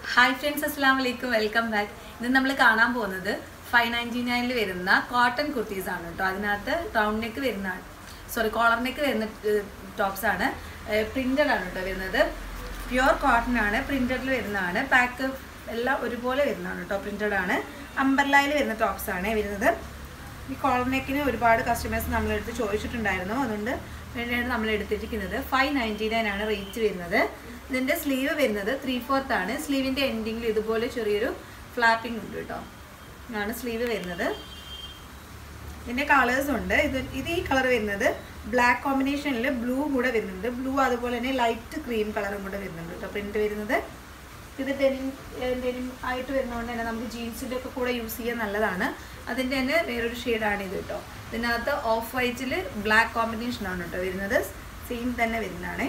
hi friends അസ്സാം വലൈക്കും welcome back ഇന്ന് നമ്മൾ കാണാൻ പോകുന്നത് ഫൈവ് നയൻറ്റി നയനിൽ വരുന്ന കോട്ടൺ കുർത്തീസ് ആണ് കേട്ടോ അതിനകത്ത് റൗണ്ട് നെക്ക് വരുന്ന സോറി കോളർ നെക്ക് വരുന്ന ടോപ്സ് ആണ് പ്രിന്റഡ് ആണ് കേട്ടോ വരുന്നത് പ്യുവർ കോട്ടൺ ആണ് പ്രിന്റഡിൽ വരുന്നതാണ് പാക്ക് എല്ലാം ഒരുപോലെ വരുന്നതാണ് കേട്ടോ പ്രിന്റഡ് ആണ് അമ്പർലായിൽ വരുന്ന ടോപ്സ് ആണ് വരുന്നത് ഈ കോളർ നെക്കിന് ഒരുപാട് കസ്റ്റമേഴ്സ് നമ്മളെടുത്ത് ചോദിച്ചിട്ടുണ്ടായിരുന്നു അതുകൊണ്ട് വേണ്ടിയാണ് നമ്മൾ എടുത്തിരിക്കുന്നത് ഫൈവ് നയൻറ്റി നയൻ ആണ് റേറ്റ് വരുന്നത് ഇതിൻ്റെ സ്ലീവ് വരുന്നത് ത്രീ ഫോർത്ത് ആണ് സ്ലീവിൻ്റെ എൻഡിങ്ങിൽ ഇതുപോലെ ചെറിയൊരു ഫ്ലാപ്പിംഗ് ഉണ്ട് കേട്ടോ ഇതാണ് സ്ലീവ് വരുന്നത് ഇതിൻ്റെ കളേഴ്സ് ഉണ്ട് ഇത് ഇത് ഈ കളർ വരുന്നത് ബ്ലാക്ക് കോമ്പിനേഷനിൽ ബ്ലൂ കൂടെ വരുന്നുണ്ട് ബ്ലൂ അതുപോലെ തന്നെ ലൈറ്റ് ക്രീം കളറും കൂടെ വരുന്നുണ്ട് കേട്ടോ പ്രിന്റ് വരുന്നത് ഇത് ഡെനിം ഡെനിം ആയിട്ട് വരുന്നതുകൊണ്ട് തന്നെ നമുക്ക് ജീൻസിൻ്റെ ഒക്കെ കൂടെ യൂസ് ചെയ്യാൻ നല്ലതാണ് അതിൻ്റെ തന്നെ വേറൊരു ഷെയ്ഡാണ് ഇത് കേട്ടോ ഇതിനകത്ത് ഓഫ് വൈറ്റിൽ ബ്ലാക്ക് കോമ്പിനേഷൻ ആണ് കേട്ടോ വരുന്നത് സെയിം തന്നെ വരുന്നതാണ്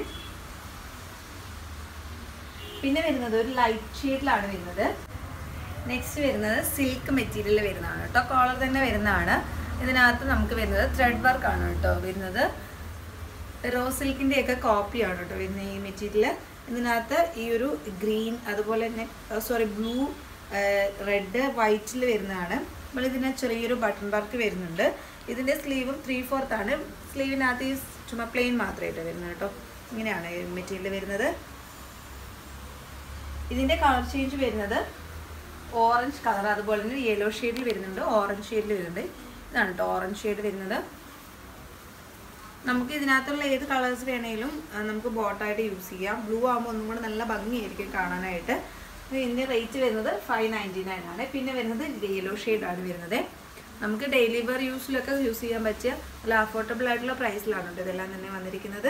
പിന്നെ വരുന്നത് ഒരു ലൈറ്റ് ഷെയ്ഡിലാണ് വരുന്നത് നെക്സ്റ്റ് വരുന്നത് സിൽക്ക് മെറ്റീരിയൽ വരുന്നതാണ് കേട്ടോ കോളർ തന്നെ വരുന്നതാണ് ഇതിനകത്ത് നമുക്ക് വരുന്നത് ത്രെഡ് വർക്ക് ആണ് കേട്ടോ വരുന്നത് റോസ് സിൽക്കിൻ്റെ ഒക്കെ കോപ്പിയാണ് കേട്ടോ വരുന്നത് ഈ മെറ്റീരിയൽ ഇതിനകത്ത് ഈ ഒരു ഗ്രീൻ അതുപോലെ തന്നെ സോറി ബ്ലൂ റെഡ് വൈറ്റിൽ വരുന്നതാണ് നമ്മൾ ഇതിന് ചെറിയൊരു ബട്ടൺ വർക്ക് വരുന്നുണ്ട് ഇതിൻ്റെ സ്ലീവും ത്രീ ഫോർത്ത് ആണ് സ്ലീവിനകത്ത് ഈ ചുമ പ്ലെയിൻ മാത്രമായിട്ട് വരുന്നത് കേട്ടോ ഇങ്ങനെയാണ് മെറ്റീരിയൽ വരുന്നത് ഇതിൻ്റെ കളർ ചേഞ്ച് വരുന്നത് ഓറഞ്ച് കളർ അതുപോലെ തന്നെ യെല്ലോ ഷെയ്ഡിൽ വരുന്നുണ്ട് ഓറഞ്ച് ഷെയ്ഡിൽ വരുന്നുണ്ട് ഇതാണ് കേട്ടോ ഓറഞ്ച് ഷെയ്ഡ് വരുന്നത് നമുക്ക് ഇതിനകത്തുള്ള ഏത് കളേഴ്സ് വേണമെങ്കിലും നമുക്ക് ബോട്ടായിട്ട് യൂസ് ചെയ്യാം ബ്ലൂ ആകുമ്പോൾ ഒന്നും കൂടെ നല്ല ഭംഗിയായിരിക്കും കാണാനായിട്ട് ഇതിൻ്റെ റേറ്റ് വരുന്നത് ഫൈവ് നയൻറ്റി നയൻ ആണ് പിന്നെ വരുന്നത് യെല്ലോ ഷെയ്ഡാണ് വരുന്നത് നമുക്ക് ഡെയിലി വെയർ യൂസിലൊക്കെ യൂസ് ചെയ്യാൻ പറ്റിയ നല്ല അഫോർഡബിൾ ആയിട്ടുള്ള പ്രൈസിലാണ് കേട്ടോ ഇതെല്ലാം തന്നെ വന്നിരിക്കുന്നത്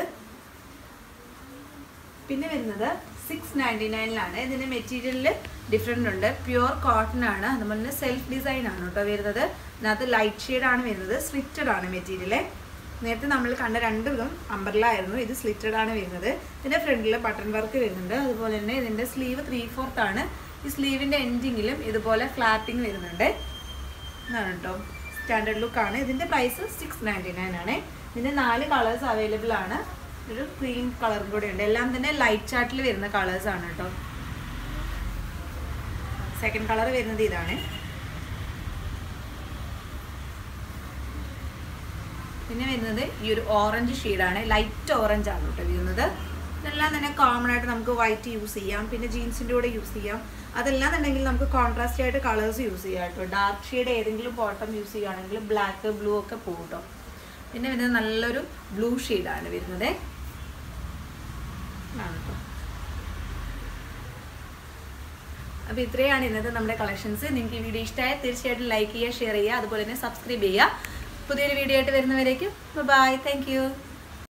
പിന്നെ വരുന്നത് സിക്സ് നയൻറ്റി നയനിലാണ് ഇതിൻ്റെ മെറ്റീരിയലിൽ ഡിഫറെൻ്റ് ഉണ്ട് പ്യുവർ കോട്ടൺ ആണ് അതുപോലെ തന്നെ സെൽഫ് ഡിസൈൻ ആണ് കേട്ടോ വരുന്നത് ഇതിനകത്ത് ലൈറ്റ് ഷെയ്ഡാണ് വരുന്നത് സ്ലിറ്റഡ് ആണ് മെറ്റീരിയൽ നേരത്തെ നമ്മൾ കണ്ട രണ്ടും അമ്പർല ആയിരുന്നു ഇത് സ്ലിറ്റഡ് ആണ് വരുന്നത് ഇതിൻ്റെ ഫ്രണ്ടിൽ ബട്ടൺ വർക്ക് വരുന്നുണ്ട് അതുപോലെ തന്നെ ഇതിൻ്റെ സ്ലീവ് ത്രീ ഫോർത്ത് ആണ് ഈ സ്ലീവിൻ്റെ എൻഡിങ്ങിലും ഇതുപോലെ ഫ്ലാപ്പിംഗ് വരുന്നുണ്ട് ഇതാണ് കേട്ടോ സ്റ്റാൻഡേർഡ് ലുക്കാണ് ഇതിൻ്റെ പ്രൈസ് സിക്സ് നയൻറ്റി നയൻ ആണ് ഇതിൻ്റെ നാല് കളേഴ്സ് അവൈലബിൾ ആണ് ഒരു ക്രീം കളറും കൂടെ ഉണ്ട് എല്ലാം തന്നെ ലൈറ്റ് ചാർട്ടിൽ വരുന്ന കളേഴ്സ് ആണ് കേട്ടോ സെക്കൻഡ് കളർ വരുന്നത് ഇതാണ് പിന്നെ വരുന്നത് ഈ ഒരു ഓറഞ്ച് ഷെയ്ഡാണ് ലൈറ്റ് ഓറഞ്ച് ആണ് കേട്ടോ വരുന്നത് ഇതെല്ലാം തന്നെ കോമൺ ആയിട്ട് നമുക്ക് വൈറ്റ് യൂസ് ചെയ്യാം പിന്നെ ജീൻസിൻ്റെ കൂടെ യൂസ് ചെയ്യാം അതെല്ലാം ഉണ്ടെങ്കിൽ നമുക്ക് കോൺട്രാസ്റ്റ് ആയിട്ട് കളേഴ്സ് യൂസ് ചെയ്യാം കേട്ടോ ഡാർക്ക് ഷെയ്ഡ് ഏതെങ്കിലും ബോട്ടം യൂസ് ചെയ്യുകയാണെങ്കിൽ ബ്ലാക്ക് ബ്ലൂ ഒക്കെ പോകും കേട്ടോ പിന്നെ വരുന്നത് നല്ലൊരു ബ്ലൂ ഷെയ്ഡാണ് വരുന്നത് അപ്പോൾ ഇത്രയാണ് ഇന്നത്തെ നമ്മുടെ കളക്ഷൻസ് നിങ്ങൾക്ക് ഈ വീഡിയോ ഇഷ്ടമായാൽ തീർച്ചയായിട്ടും ലൈക്ക് ചെയ്യുക ഷെയർ ചെയ്യുക അതുപോലെ തന്നെ സബ്സ്ക്രൈബ് ചെയ്യുക പുതിയൊരു വീഡിയോ ആയിട്ട് വരുന്നവരേക്കും ബൈ താങ്ക്